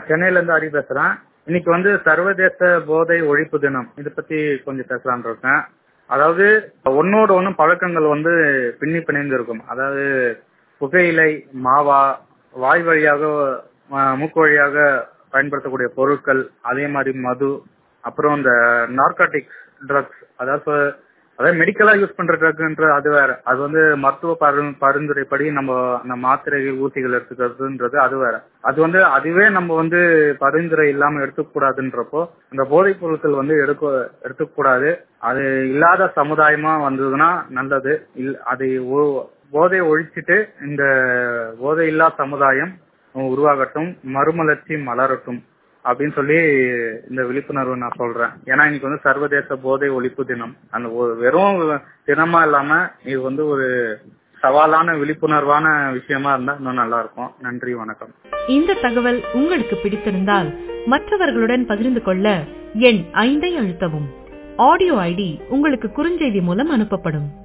சென்னையில இருந்து ஹரி பேசுறேன் இன்னைக்கு வந்து சர்வதேச போதை ஒழிப்பு தினம் இதை பத்தி கொஞ்சம் பேசலாம்னு இருக்கேன் அதாவது ஒன்னோட ஒண்ணு பழக்கங்கள் வந்து பின்னி பிணைந்து இருக்கும் அதாவது புகையிலை மாவா வாய் வழியாக அஹ், மூக்கு வழியாக பயன்படுத்தக்கூடிய பொருட்கள் அதே மாதிரி மது அப்புறம் இந்த நார்காட்டிக்ஸ் ட்ரக்ஸ் அதாவது சொ- அதாவது மெடிக்கலா யூஸ் பண்ற ட்ரக்ன்ற அது வேற அது வந்து மருத்துவ பரி- பரிந்துரைப்படி நம்ம அந்த மாத்திரைகள் ஊசிகள் எடுத்துக்கிறதுன்றது அது வேற அது வந்து அதுவே நம்ம வந்து பரிந்துரை இல்லாம எடுத்துக்க கூடாதுன்றப்போ இந்த போதைப் பொருட்கள் வந்து எடுக்க எடுத்துக்க கூடாது அது இல்லாத சமுதாயமா வந்ததுன்னா நல்லது இல் அதை ஒ- போதையை ஒழிச்சிட்டு இந்த போதை இல்லா சமுதாயம் உருவாகட்டும் மறுமலர்ச்சி மலரட்டும் அப்படின்னு சொல்லி இந்த விழிப்புணர்வு நான் சொல்றேன் ஏன்னா இன்னைக்கு வந்து சர்வதேச போதை ஒழிப்பு தினம் அந்த ஒரு வெறும் தினமா இல்லாம இது வந்து ஒரு சவாலான விழிப்புணர்வான விஷயமா இருந்தா இன்னும் நல்லா இருக்கும் நன்றி வணக்கம் இந்த தகவல் உங்களுக்கு பிடித்திருந்தால் மற்றவர்களுடன் பகிர்ந்து கொள்ள எண் ஐந்தை அழுத்தவும் ஆடியோ ஐடி உங்களுக்கு குறுஞ்செய்தி மூலம் அனுப்பப்படும்